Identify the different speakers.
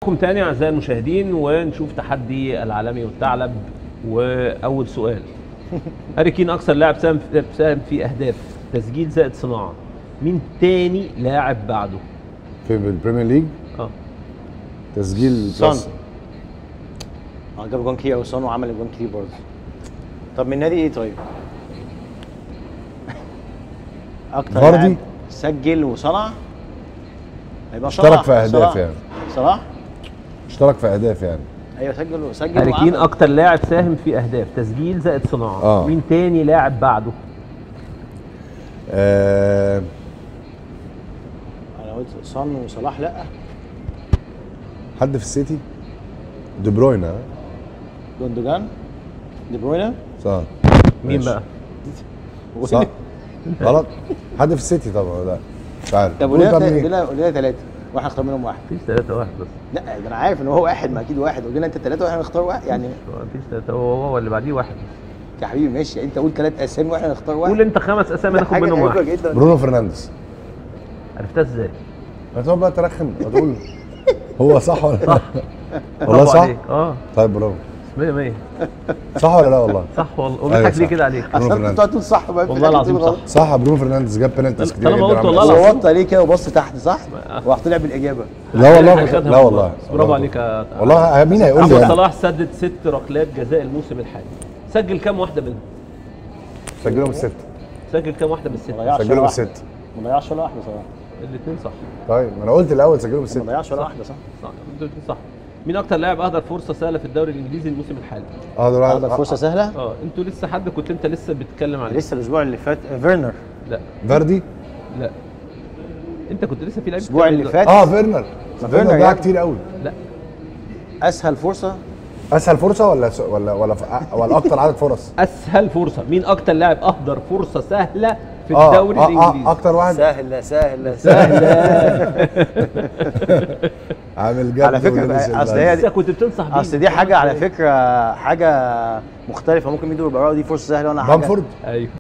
Speaker 1: معكم تاني اعزائي المشاهدين ونشوف تحدي العالمي والثعلب واول سؤال هاري كين اكثر لاعب ساهم ساهم في اهداف تسجيل زائد صناعه مين تاني لاعب بعده
Speaker 2: في البريمير ليج
Speaker 1: اه
Speaker 2: تسجيل
Speaker 3: سون
Speaker 2: بلس.
Speaker 3: اه جاب جون كتير قوي سون وعمل جون كتير برضه طب من نادي ايه طيب؟ اكتر
Speaker 2: فاردي؟
Speaker 3: لاعب سجل وصنع هيبقى
Speaker 2: اشترك
Speaker 3: صلاح.
Speaker 2: في أهداف
Speaker 3: صلاح.
Speaker 2: يعني.
Speaker 3: صلاح
Speaker 2: اشترك في اهداف يعني
Speaker 3: ايوه سجل وسجل
Speaker 1: هاري كين
Speaker 3: وعمل.
Speaker 1: اكتر لاعب ساهم في اهداف تسجيل زائد صناعه
Speaker 2: آه.
Speaker 1: مين تاني لاعب بعده
Speaker 2: آه
Speaker 3: انا قلت سون وصلاح لا
Speaker 2: حد في السيتي دي بروين ها
Speaker 3: جوندوجان دي بروينا
Speaker 2: صح
Speaker 1: مين
Speaker 2: ماشي.
Speaker 1: بقى
Speaker 2: صح غلط حد في السيتي طبعا لا مش عارف
Speaker 3: طب
Speaker 2: قول
Speaker 3: قول
Speaker 2: طب مين؟
Speaker 3: لنا قول لنا ثلاثه واحنا نختار منهم واحد
Speaker 1: مفيش ثلاثة واحد بس
Speaker 3: لا ده انا عارف ان هو واحد ما اكيد واحد قول لنا انت ثلاثه واحنا نختار واحد يعني
Speaker 1: مفيش ثلاثة هو هو اللي بعديه واحد
Speaker 3: يا حبيبي ماشي انت قول ثلاث اسامي واحنا نختار واحد
Speaker 1: قول انت خمس اسامي
Speaker 3: ده
Speaker 1: ناخد
Speaker 3: حاجة
Speaker 1: منهم
Speaker 3: غريبة
Speaker 1: واحد
Speaker 3: جدا
Speaker 2: برونو فرنانديز
Speaker 1: عرفتها ازاي؟
Speaker 2: هتقعد بقى ترخم هتقول هو صح ولا لا؟ والله
Speaker 1: برافو
Speaker 2: صح؟
Speaker 1: عليك. اه
Speaker 2: طيب برافو
Speaker 1: 100 100
Speaker 2: صح ولا لا والله؟
Speaker 1: صح والله
Speaker 2: أيوة
Speaker 1: وبيضحك ليه
Speaker 2: صح.
Speaker 1: كده عليك
Speaker 2: برونو
Speaker 3: اصل انت
Speaker 2: فرنانديز
Speaker 3: بتقعد تقول صح بقى في
Speaker 1: والله
Speaker 3: الآخر
Speaker 1: العظيم
Speaker 3: تقول غلط.
Speaker 1: صح
Speaker 2: صح برونو فرنانديز جاب بينالتيز كتير
Speaker 1: طالما
Speaker 2: جدا
Speaker 1: قلت
Speaker 2: عمل
Speaker 1: والله
Speaker 2: أسيست.
Speaker 1: العظيم.
Speaker 3: ووطى عليه كده وبص تحت صح؟ وراح طلع بالاجابه
Speaker 2: لا والله
Speaker 1: أخدها
Speaker 2: لا والله
Speaker 1: برافو عليك يا
Speaker 2: والله مين هيقول لي
Speaker 1: محمد
Speaker 2: يعني؟
Speaker 1: صلاح سدد ست ركلات جزاء الموسم الحالي سجل كام واحده منهم؟
Speaker 2: سجلهم الست
Speaker 1: سجل كام واحده من الست؟
Speaker 3: ما ضيعش ولا
Speaker 2: سجلهم
Speaker 3: واحده
Speaker 2: الست
Speaker 3: ما ضيعش ولا واحده صراحه
Speaker 1: الاثنين صح
Speaker 2: طيب ما انا قلت الاول سجلهم
Speaker 3: ما
Speaker 2: الست
Speaker 3: ضيعش ولا واحده صح
Speaker 1: صح انتوا الاثنين صح مين اكتر لاعب اهدر فرصه سهله في الدوري الانجليزي الموسم الحالي؟
Speaker 2: اه دول
Speaker 3: عندك فرصه سهله
Speaker 1: اه انتوا لسه حد كنت انت لسه بتتكلم عليه
Speaker 3: لسه الاسبوع اللي فات آه، فيرنر
Speaker 1: لا
Speaker 2: فاردي
Speaker 1: لا انت كنت لسه في لعيب
Speaker 3: الاسبوع اللي
Speaker 1: بتتكلم
Speaker 3: فات
Speaker 2: اه فيرنر
Speaker 3: ما
Speaker 2: فيرنر
Speaker 3: فيرنر
Speaker 2: ضيع
Speaker 3: يعني.
Speaker 2: كتير قوي
Speaker 1: لا
Speaker 3: اسهل فرصه
Speaker 2: اسهل فرصه ولا س- ولا ولا ف- ولا اكتر عدد فرص
Speaker 1: اسهل فرصه مين اكتر لاعب اهدر فرصه سهله في
Speaker 2: اه
Speaker 1: الدوري
Speaker 2: آه،
Speaker 1: الانجليزي
Speaker 2: آه اكتر واحد
Speaker 3: سهله سهله
Speaker 1: سهله
Speaker 2: عامل جد
Speaker 3: على فكرة
Speaker 2: ولابس
Speaker 3: بقى، أصل
Speaker 2: البدلة.
Speaker 3: هي
Speaker 1: لسه كنت بتنصح بيه
Speaker 3: اصل دي حاجه على فكره حاجه مختلفه ممكن مين يقول بقى دي فرصه سهله وانا حاجه
Speaker 2: بامفورد
Speaker 1: ايوه